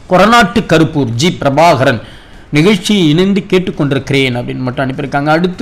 Koranattu Karuppur G Prabhakaran நிகழ்ச்சி இணைந்து கேட்டுக்கொண்டிருக்கிறேன் அப்படின்னு மட்டும் அனுப்பியிருக்காங்க அடுத்து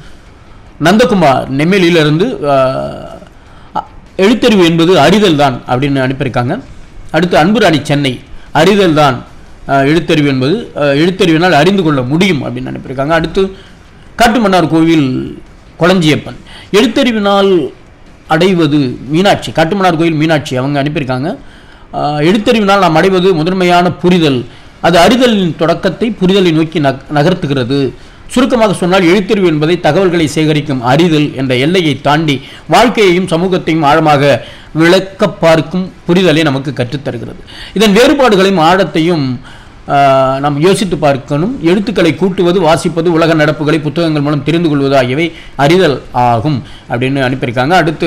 நந்தகுமார் நெம்மேலியிலிருந்து ஆஹ், அ- எழுத்தறிவு என்பது அறிதல் தான் அப்படின்னு அனுப்பியிருக்காங்க அடுத்து அன்புராணி சென்னை அறிதல் தான் ஆஹ், எழுத்தறிவு என்பது ஆஹ், எழுத்தறிவினால் அறிந்து கொள்ள முடியும் அப்படின்னு அனுப்பியிருக்காங்க அடுத்து காட்டுமன்னார் கோவில் கொளஞ்சியப்பன் எழுத்தறிவினால் அடைவது மீனாட்சி காட்டுமன்னார் கோயில் மீனாட்சி அவங்க அனுப்பியிருக்காங்க ஆஹ், எழுத்தறிவினால் நாம் அடைவது முதன்மையான புரிதல் அது அறிதலின் தொடக்கத்தை புரிதலை நோக்கி நக நகர்த்துகிறது சுருக்கமாக சொன்னால் எழுத்தறிவு என்பதை தகவல்களை சேகரிக்கும் அறிதல் என்ற எல்லையை தாண்டி வாழ்க்கையையும் சமூகத்தையும் ஆழமாக விளக்க பார்க்கும் புரிதலை நமக்கு கற்றுத்தருகிறது இதன் வேறுபாடுகளையும் ஆழத்தையும் ஆஹ், நாம் யோசித்து பார்க்கணும் எழுத்துக்களை கூட்டுவது வாசிப்பது உலக நடப்புகளை புத்தகங்கள் மூலம் தெரிந்து கொள்வது ஆகியவை அறிதல் ஆகும் அப்படின்னு அனுப்பியிருக்காங்க அடுத்து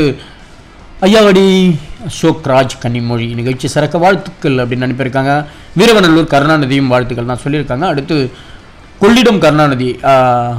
ஐயாவடி அசோக் ராஜ் கன்னிமொழி நிகழ்ச்சி சிறக்க வாழ்த்துக்கள் அப்படின்னு அனுப்பியிருக்காங்க வீரவநல்லூர் கருணாநிதியும் வாழ்த்துக்கள் தான் சொல்லியிருக்காங்க அடுத்து கொள்ளிடம் கருணாநிதி ஆஹ்,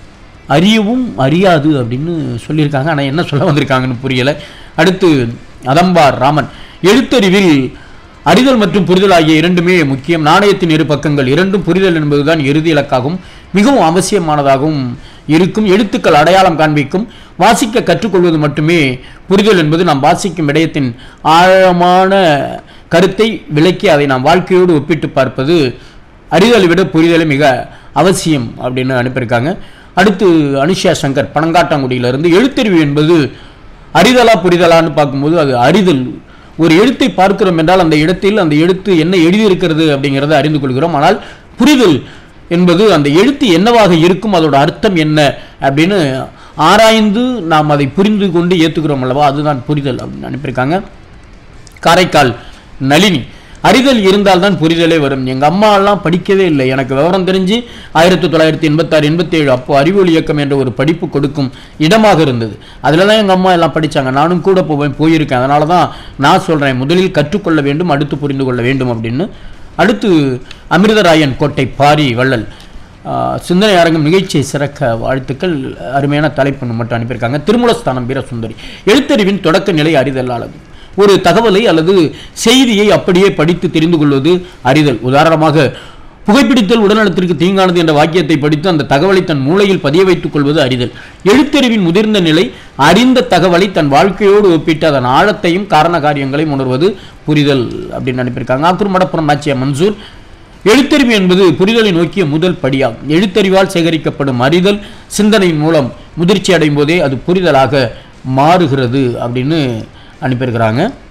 அறியவும் அறியாது அப்படின்னு சொல்லியிருக்காங்க ஆனால் என்ன சொல்ல வந்திருக்காங்கன்னு புரியலை அடுத்து அதம்பார் ராமன் எழுத்தறிவில் அறிதல் மற்றும் புரிதல் ஆகிய இரண்டுமே முக்கியம் நாணயத்தின் இரு பக்கங்கள் இரண்டும் புரிதல் என்பதுதான் இறுதி இலக்காகும் மிகவும் அவசியமானதாகவும் இருக்கும் எழுத்துக்கள் அடையாளம் காண்பிக்கும் வாசிக்க கற்றுக்கொள்வது மட்டுமே புரிதல் என்பது நாம் வாசிக்கும் விடயத்தின் ஆழமான கருத்தை விளக்கி அதை நாம் வாழ்க்கையோடு ஒப்பிட்டு பார்ப்பது அறிதலை விட புரிதலை மிக அவசியம் அப்படின்னு அனுப்பியிருக்காங்க அடுத்து அனுஷா சங்கர் பனங்காட்டாங்குடியிலிருந்து எழுத்தறிவு என்பது அறிதலா புரிதலான்னு பார்க்கும்போது அது அறிதல் ஒரு எழுத்தை பார்க்கிறோம் என்றால் அந்த இடத்தில் அந்த எழுத்து என்ன எழுதியிருக்கிறது அப்படிங்கிறத அறிந்து கொள்கிறோம் ஆனால் புரிதல் என்பது அந்த எழுத்து என்னவாக இருக்கும் அதோட அர்த்தம் என்ன அப்படின்னு ஆராய்ந்து நாம் அதை புரிந்து கொண்டு ஏற்றுக்கிறோம் அல்லவா அதுதான் புரிதல் அப்படின்னு அனுப்பியிருக்காங்க காரைக்கால் நளினி அறிதல் இருந்தால்தான் புரிதலே வரும் எங்க அம்மா எல்லாம் படிக்கவே இல்லை எனக்கு விவரம் தெரிஞ்சு ஆயிரத்தி தொள்ளாயிரத்தி எண்பத்தாறு எண்பத்தேழு அப்போ அறிவொளி இயக்கம் என்ற ஒரு படிப்பு கொடுக்கும் இடமாக இருந்தது அதில் தான் எங்கள் அம்மா எல்லாம் படிச்சாங்க நானும் கூட போவேன் போயிருக்கேன் அதனால தான் நான் சொல்கிறேன் முதலில் கற்றுக்கொள்ள வேண்டும் அடுத்து புரிந்து கொள்ள வேண்டும் அப்படின்னு அடுத்து அமிர்தராயன் கோட்டை பாரி வள்ளல் ஆஹ், சிந்தனை அரங்கம் நிகழ்ச்சியை சிறக்க வாழ்த்துக்கள் அருமையான தலைப்பு மட்டும் அனுப்பியிருக்காங்க திருமூலஸ்தானம் வீரசுந்தரி எழுத்தறிவின் தொடக்க நிலை அறிதல் அளவு ஒரு தகவலை அல்லது செய்தியை அப்படியே படித்து தெரிந்து கொள்வது அறிதல் உதாரணமாக புகைப்பிடித்தல் உடல்நலத்திற்கு தீங்கானது என்ற வாக்கியத்தை படித்து அந்த தகவலை தன் மூளையில் பதிய வைத்துக் கொள்வது அறிதல் எழுத்தறிவின் முதிர்ந்த நிலை அறிந்த தகவலை தன் வாழ்க்கையோடு ஒப்பிட்டு அதன் ஆழத்தையும் காரண காரியங்களையும் உணர்வது புரிதல் அப்படின்னு அனுப்பியிருக்காங்க ஆக்கூர் மடப்புறம் நாச்சியா மன்சூர் எழுத்தறிவு என்பது புரிதலை நோக்கிய முதல் படியாகும் எழுத்தறிவால் சேகரிக்கப்படும் அறிதல் சிந்தனையின் மூலம் முதிர்ச்சி அடையும் போதே அது புரிதலாக மாறுகிறது அப்படின்னு அனுப்பியிருக்கிறாங்க